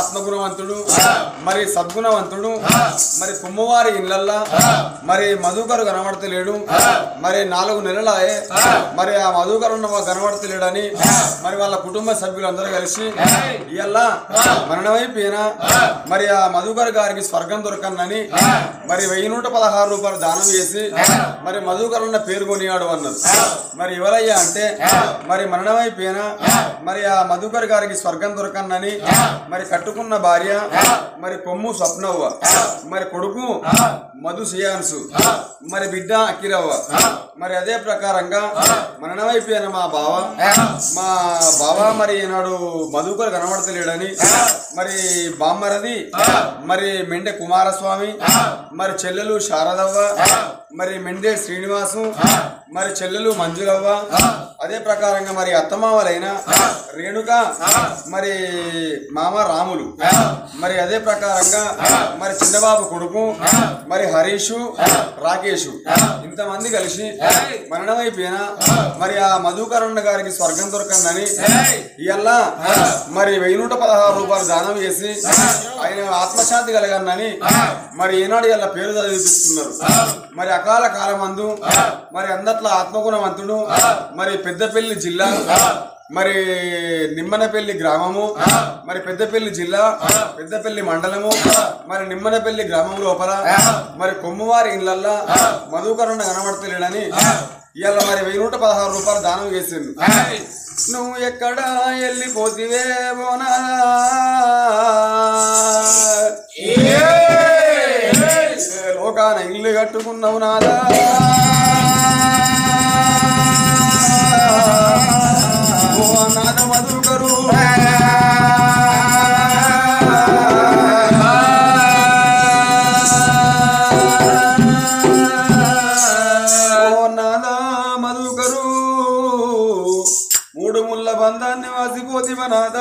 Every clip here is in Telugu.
ఆత్మగుణవంతుడు మరి సద్గుణవంతుడు మరి కుమ్మవారి ఇళ్ళల్లా మరి మధుకరు కనబడతలేడు మరి నాలుగు నెలలాయే మరి ఆ మధుకరు కనబడతలేడని మరి వాళ్ళ కుటుంబ సభ్యులందరూ కలిసి ఇయ్యల్లా మరణమైపోయినా మరి ఆ మధుకర్ గారికి స్వర్గం దొరకనని మరి వెయ్యి నూట పదహారు రూపాయలు దానం చేసి మరి మధుకరున్న పేరు కొనియాడు అన్నారు మరి ఎవరయ్యా అంటే మరి మరణమైపోయినా మరి ఆ మధుకర్ గారికి స్వర్గం దొరకనని మరి కట్టుకున్న భార్య మరి కొమ్ము స్వప్నవ్వ మరి కొడుకు మధు సియాన్సు మరి బిడ్డ అకిరవ్వ మరి అదే ప్రకారంగా మరణమైపోయిన మా బావ మా బావ మరి ఈనాడు మధుకర్ కనబడతలేడని మరి బామ్మరది మరి మెండె కుమారస్వామి మరి చెల్లెలు శారదవ్వ మరి మెండే శ్రీనివాసు మరి చెల్లెలు మంజులవ్వ అదే ప్రకారంగా మరి అత్తమామలైన రేణుక మరి మామ రాములు మరి అదే ప్రకారంగా మరి చిన్నబాబు కొడుకు మరి హరీషు రాకేషు ఇంతమంది కలిసి మరణమైపోయినా మరి ఆ మధుకరణ గారికి స్వర్గం దొరకందని ఇవల్ల మరి వెయ్యి నూట పదహారు రూపాయలు దానం చేసి ఆయన ఆత్మశాంతి కలగనని మరి ఈనాడు ఇలా పేరు చదివిస్తున్నారు మరి అకాల కాలమందు మరి అందట్లో ఆత్మగుణవంతుడు మరి పెద్దపల్లి జిల్లా మరి నిమ్మనపల్లి గ్రామము మరి పెద్దపల్లి జిల్లా పెద్దపల్లి మండలము మరి నిమ్మనపల్లి గ్రామం లోపల మరి కొమ్మువారి ఇళ్ళల్లా మధుకరణ కనబడతలేడని ఇవాళ మరి వెయ్యి నూట పదహారు రూపాయలు దానం చేసింది నువ్వు ఎక్కడ వెళ్ళిపోతివే బోనా లోకాన ఇల్లు కట్టుకున్నావు నాదా ఓ నాద మధుకరు ఓ నాద మధుకరు మూడు ముళ్ళ బంధాన్ని వాసిపోతివ నాదా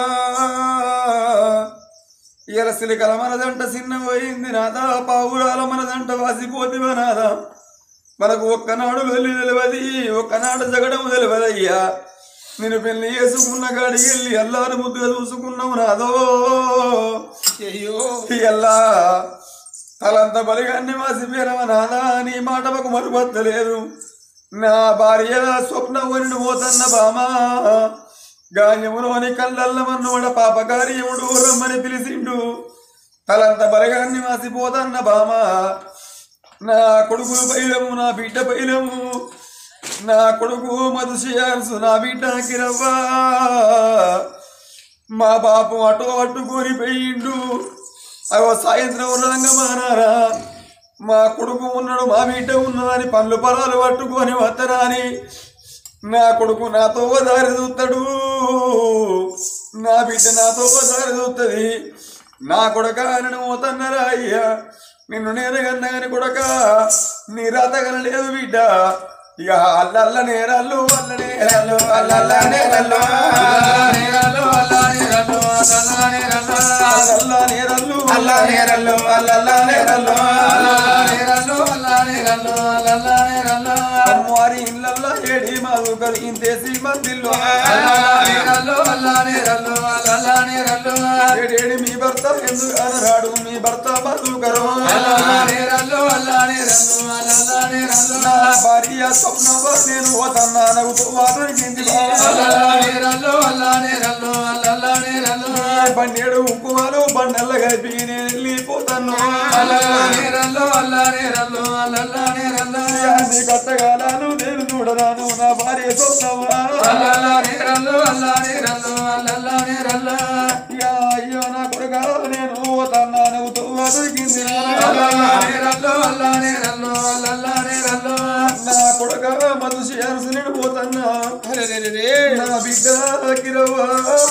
ఎరసిలికల మనదంట చిన్న పోయింది నాదా పావురాల మనదంట వాసిపోతివ నాదా మనకు ఒక్కనాడు వెళ్ళి తెలియదు ఒక్కనాడు జగడము తెలియదు అయ్యా నేను పెళ్లి చేసుకున్న కాడికి వెళ్ళి అల్లారు ముద్దుగా చూసుకున్నావు నాదో అయ్యో ఎల్లా తలంత బలిగాన్ని మాసిపోయినవ నాదా నీ మాట మాకు మరుపత్తలేదు నా భార్య స్వప్న వరిని పోతన్న బామా గాయములోని కళ్ళల్ల మన్నుడ పాపకార్యముడు రమ్మని పిలిచిండు తలంత బలగాన్ని మాసిపోతన్న బామా నా కొడుకు పైలము నా బిడ్డ పైలము నా కొడుకు మధుశయాల్సు నా బిడ్డ కిరవ్వా మా పాపం అటో అట్టుకొని పోయిండు అగో సాయంత్రం రంగమానారా మా కొడుకు ఉన్నాడు మా బిడ్డ ఉన్నదని పనులు పొలాలు పట్టుకొని వత్తరాని నా కొడుకు నాతో దారి చూస్తాడు నా బిడ్డ నాతో దారి చూస్తుంది నా కొడక నన్ను పోతన్నరా అయ్యా నిన్ను నేను కన్నగాని కొడక నీ రాత కనలేదు బిడ్డ ఇక అల్లల్ల నేరాలు అల్ల నేరాలు అల్లల్ల నేరాలు నేరాలు అల్ల నేరాలు అల్లల్ల నేరాలు అల్ల నేరాలు అల్ల నేరాలు అల్లల్ల నేరాలు నేరాలు అల్ల నేరాలు అల్లల్ల నేరాలు అమ్మవారి ఇళ్ళల్లో ఏడి మాదుకలు ఇంతేసి మందిల్లో ఏడేడి మీ భర్త ఎందుకు అనరాడు మీ భర్త మధుకరు నా భార్య స్వప్నవ నేను పోతన్నా నవ్వుతూ వాదరికింది బండేడు ఉక్కుమాలు బండల్ల కలిపి నేను వెళ్ళిపోతాను నీ కట్టగాలను నేను చూడరాను నా భార్య స్వప్నవా యా అయ్యో నా కొడుకా నేను పోతన్నా నవ్వుతూ వాదరికింది నా కొడుక మధుసి అరసు నేను పోతన్నా నా బిడ్డ కిరవా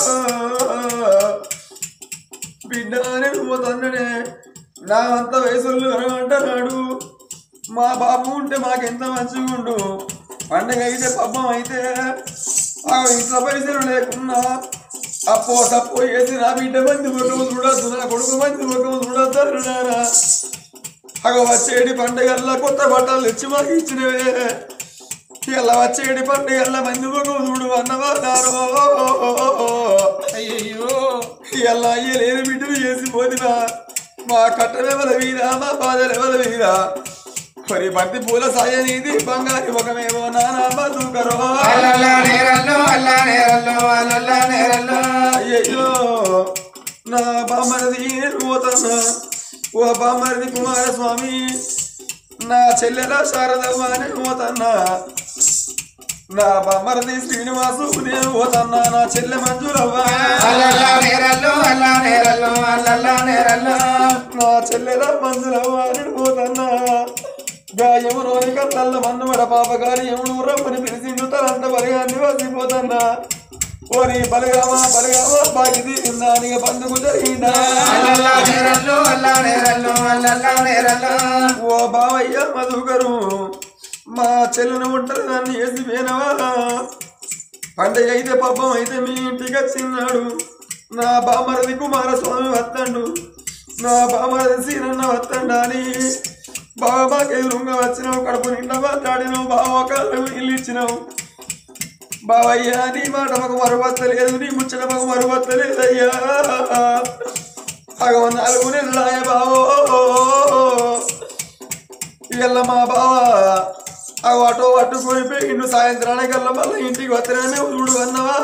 బిడ్డ నేను పోతన్ననే నా అంత వయసులు అంటున్నాడు మా బాబు ఉంటే మాకెంత మంచిగుండు పండగ అయితే పబ్బం అయితే ఆ ఇంట్లో పైసలు లేకున్నా అప్పో తప్పో వేసి నా బిడ్డ మంది ముఖం చూడొద్దు నా కొడుకు మంది ముఖం చూడొద్దు అన్నారా అగ వచ్చేటి పండుగల్లా కొత్త బట్టలు తెచ్చి మాకు ఇచ్చినవే ఇలా వచ్చేటి పండుగల్లా మంది ముఖం చూడు అన్నవారు అయ్యో ఇలా అయ్యలేని బిడ్డలు చేసిపోతున్నా మా కట్టలెవల వీరా మా బాధలెవల వీరా మరి బంతి పూల సాయనిది బంగారి ముఖమేమో నానా బతుకరో అల్లల్లా నేరల్లో అల్లా నేరల్లో అల్లల్లా నేరల్లో అయ్యయ్యో నా బామ్మరిది నేను పోతున్నా ఓ బామ్మరిది కుమారస్వామి నా చెల్లెల శారదవ్వ నేను పోతున్నా నా బామ్మరిది శ్రీనివాసు నేను పోతున్నా నా చెల్లె మంజులవ్వ అల్లల్లా నేరల్లో అల్లా నేరల్లో అల్లల్లా నేరల్లో నా చెల్లెల మంజులవ్వ నేను పోతున్నా గాయములోని కళ్ళ మన్నమడ పాపగారి ఎముడు రమ్మని పిలిచిండు తనంత బలిగాన్ని వసిపోతున్నా ఓరి బలిగామా బలిగామా బాకి తీరిందానిగా పండుగ జరిగిందా అల్లల్లా నేరల్లో అల్లా నేరల్లో అల్లల్లా నేరల్లో ఓ బావయ్య మధుకరు మా చెల్లెను ఉంటారు దాన్ని వేసి పోయినవా పండగ అయితే పబ్బం అయితే మీ ఇంటికి వచ్చిన్నాడు నా బామరది కుమారస్వామి వత్తండు నా బామరది సీనన్న వత్తండా అని బావ మాకు ఎదురుగా వచ్చినావు కడుపు నిండా మాట్లాడినావు బావ కాళ్ళకు ఇల్లు ఇచ్చినావు బావయ్య నీ మాట మాకు మరువత్తలేదు నీ ముచ్చట మాకు మరువత్తలేదయ్యా అగో నాలుగు నెలలాయ బావో ఇళ్ళ మా బావ అగో అటో అటు కోల్పోయిండు సాయంత్రానికల్లా మళ్ళీ ఇంటికి వత్తనే చూడు అన్నవా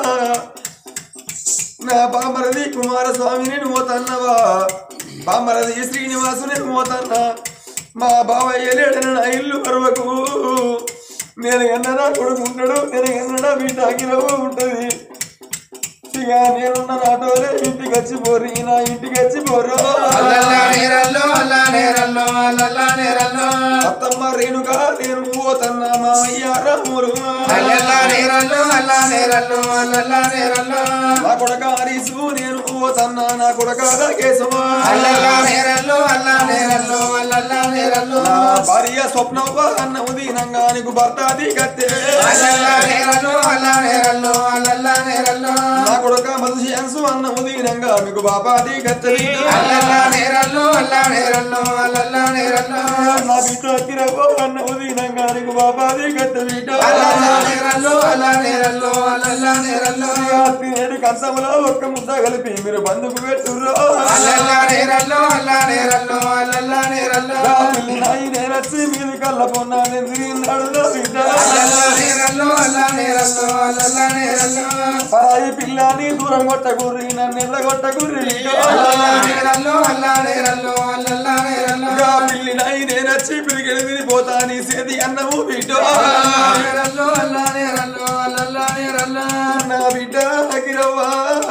నా బామరది కుమారస్వామి నేను పోతన్నవా బామరది శ్రీనివాసు నేను పోతన్నా మా బావయ్య లేడని నా ఇల్లు మరవకు నేను ఎన్నడా కొడుకు ఉంటాడు నేను ఎన్నడా బిడ్డ అగిరవ ఉంటది ఇక నేనున్న నాటోలే ఇంటికి వచ్చి పోరు నా ఇంటికి వచ్చి పోరు అల్లల్లా నేరల్లో అల్లా నేరల్లో అల్లల్లా నేరల్లో అత్తమ్మ రేణుగా నేను పోతన్నా మా అయ్య రాములు అల్లల్లా నేరల్లో అల్లా నేరల్లో అల్లల్లా నేరల్లో నా కొడక హరీసు నేను పోతన్నా నా కొడక కేశవా అల్లల్లా నేరల్లో అల్లా నేరల్లో అల్లల్లా నేరల్లో నా భార్య స్వప్నవ్వ అన్నము దీనంగా నీకు భర్త అది గత్తే అల్లల్లా నేరల్లో అల్లా నేరల్లో అల్లల్లా నేరల్లో నా కొడక మధుశాంసు అన్నము దీనంగా మీకు బాబాది గత్తే అల్లల్లా నేరల్లో అల్లా నేరల్లో అల్లల్లా నేరల్లో నా బిడ్డ తిరగో అన్నము దీనంగా నీకు బాబాది గత్తే బిడ్డ అల్లల్లా నేరల్లో అల్లా నేరల్లో అల్లల్లా నేరల్లో నేడు కంచములో ఒక్క ముద్ద కలిపి మీరు బంధుకు పెట్టుర్రో అల్లల్లా నేరల్లో అల్లా నేరల్లో అల్లల్లా నేరల్లో నాయి నేనొచ్చి మీది కళ్ళ పొన్నా నిందిరిన్నాడు బిడ్డ అల్లల్లా నేరల్లో అల్లా నేరల్లో అల్లల్లా నేరల్లో పరాయి పిల్లని దూరం కొట్టకుర్రి నన్ను ఎల్ల కొట్టకుర్రి అల్లల్లా నేరల్లో అల్లా నేరల్లో అల్లల్లా నేరల్లో ఇంకా పిల్లి నాయి నేనొచ్చి పిలికెళ్ళి విరిపోతా నీ సేది అన్నము బిడ్డ అల్లల్లా నేరల్లో అల్లా నేరల్లో అల్లల్లా నేరల్లో నా బిడ్డ అగిరవ్వా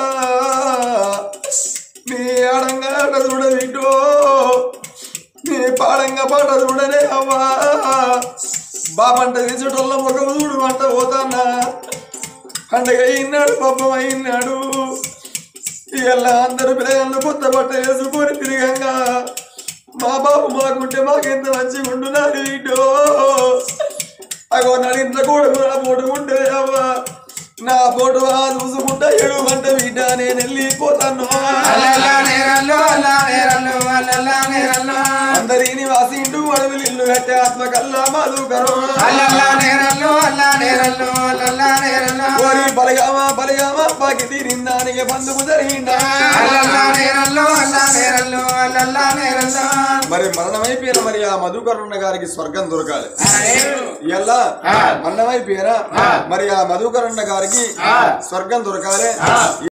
నీ ఆడంగా ఆట చూడ బిడ్డో నీ పాడంగా పాట చూడనే అవ్వా బాబంట తీసేటోళ్ళ ముఖం చూడు వంట పోతానా పండగ అయినాడు పబ్బం అయినాడు ఇలా అందరు పిల్లలు కొత్త బట్ట వేసుకొని తిరిగంగా మా బాబు మాకుంటే మాకెంత మంచిగా ఉండునా వీటో అగో నా ఇంట్లో కూడా నా పోటు ఉంటే అవ్వా నా పోటు ఆ చూసుకుంటా ఏడు గంట వీట నేను వెళ్ళిపోతాను అల్లల్లా నేరల్లో అల్లా నేరల్లో అల్లల్లా నేరల్లో అందరిని వాసింటూ అడవిలు ఇల్లు కట్టే ఆత్మ కల్లా మధుకరం అల్లల్లా నేరల్లో అల్లా నేరల్లో అల్లల్లా నేరల్లో ఓరి బలగామా బలగామా బాకి తీరిందానికి బంధుకు జరిగిందా అల్లల్లా నేరల్లో అల్లా నేరల్లో అల్లల్లా నేరల్లో మరి మరణమైపోయిన మరి ఆ మధుకరుణ గారికి స్వర్గం దొరకాలి అదేడు. ఎలా ఆ. మరణమైపోయినా మరి ఆ మధుకరుణ గారికి స్వర్గం దొరకాలి